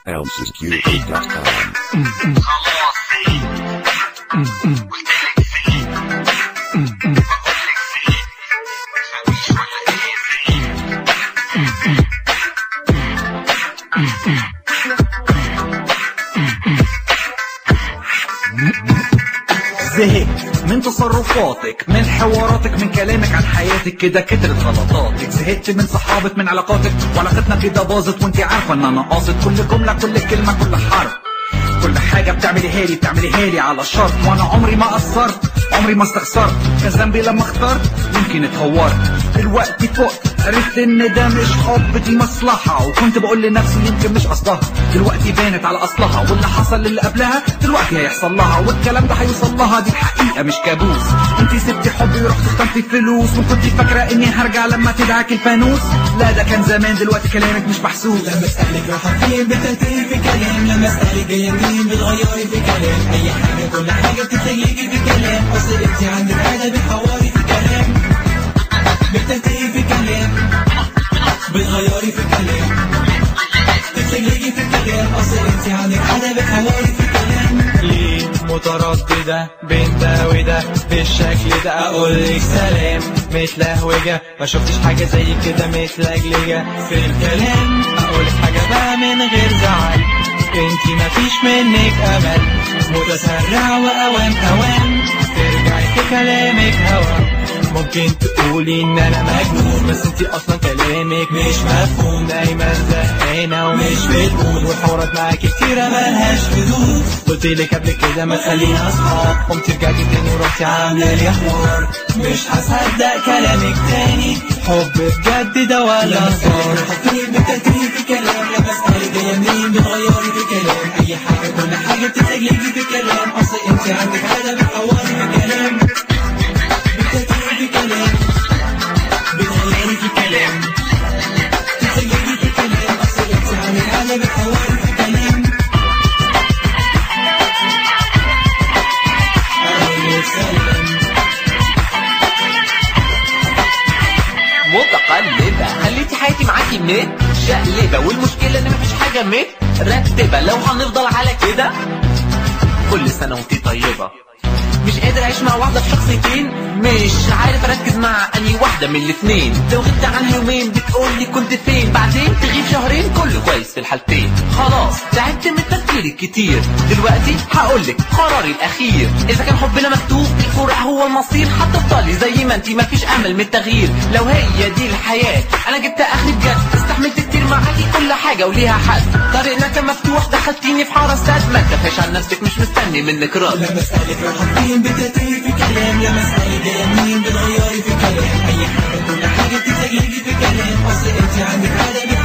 ElmsIsCute.com. زهقت من تصرفاتك من حواراتك من كلامك عن حياتك كده كترت غلطاتك زهقت من صحابك من علاقاتك وعلاقتنا كده باظت وانت عارفه ان انا قاصد كل جمله كل كلمه كل حرف كل حاجه بتعمليها لي بتعمليها لي على شرط وانا عمري ما قصرت عمري ما استخسرت كان ذنبي لما اخترت يمكن اتهورت دلوقتي فقت عرفت ان ده مش حب دي مصلحة وكنت بقول لنفسي يمكن مش قصدها دلوقتي بانت على اصلها واللي حصل اللي قبلها دلوقتي هيحصل لها والكلام ده هيوصل لها دي الحقيقة مش كابوس انتي سبتي حبي ورحت اخترتي فلوس وكنتي فاكرة اني هرجع لما تدعك الفانوس لا ده كان زمان دلوقتي كلامك مش محسوس لما اسألك رايحة فين بتهتري في كلام لما اسألك جاية منين بتغيري في كلام أي حاجة كل حاجة بتتسيجي في كلام أصل انت عندك حاجة بتحوري في كلام بتهتري في كلام بتغيري في كلام بتتسيجي في كلام أصل انت عندك حاجة بتحوري في كلام ليه مترددة بين ده وده بالشكل ده اقولك سلام متلهوجة ما شفتش حاجة زي كده متلجلجة في الكلام اقولك حاجة بقى من غير زعل انتي مفيش منك امل متسرع واوام اوام ترجعي في كلامك هوا ممكن تقولي ان انا مجنون بس انتي اصلا كلامك مش مفهوم دايما زهقانة ومش بتقول والحوارات معاكي كتيرة ملهاش حدود قلتلك قبل كده ما تخلينا اصحاب قمت رجعتي تاني ورحتي عاملة لي حوار مش هصدق كلامك تاني حب بجد ده ولا لما اسألك صار رايحة فين بتهتري في كلام لما اسألك جاية منين بتغيري في كلام أي حاجة كل حاجة بتتسيجي في كلام أصل انت عندك حاجة بتحوري في كلام بتهتري في كلام بتغيري في كلام بتتسيجي في كلام أصل انت عندك حاجة بتحوري في كلام أقولك سلام متقلبة خليتي حياتي معاكي مت شقلبة والمشكلة ان مفيش حاجة مترتبة لو هنفضل على كده كل سنة وانتي طيبة مش قادر اعيش مع واحدة في شخصيتين مش عارف اركز مع اني واحدة من الاتنين لو غبت عنها يومين بتقولي كنت فين بعدين تغيب شهرين كله كويس في الحالتين خلاص تعبت من التفكير الكتير دلوقتي هقولك قراري الاخير اذا كان حبنا مكتوب الفراق هو المصير هتفضلي زي ما انتي مفيش امل من التغيير لو هي دي الحياة انا جبت اخري بجد استحملت كتير معاكي كل حاجة وليها حد طريقنا كان مفتوح دخلتيني في حارة سد ما تخافيش عن نفسك مش مستني منك رد لما اسألك رايحة فين بتهتري في كلام لما اسألك جاية منين بتغيري في كلام أي حاجة كل حاجة بتتسيجي في كلام أصل انت عندك حاجة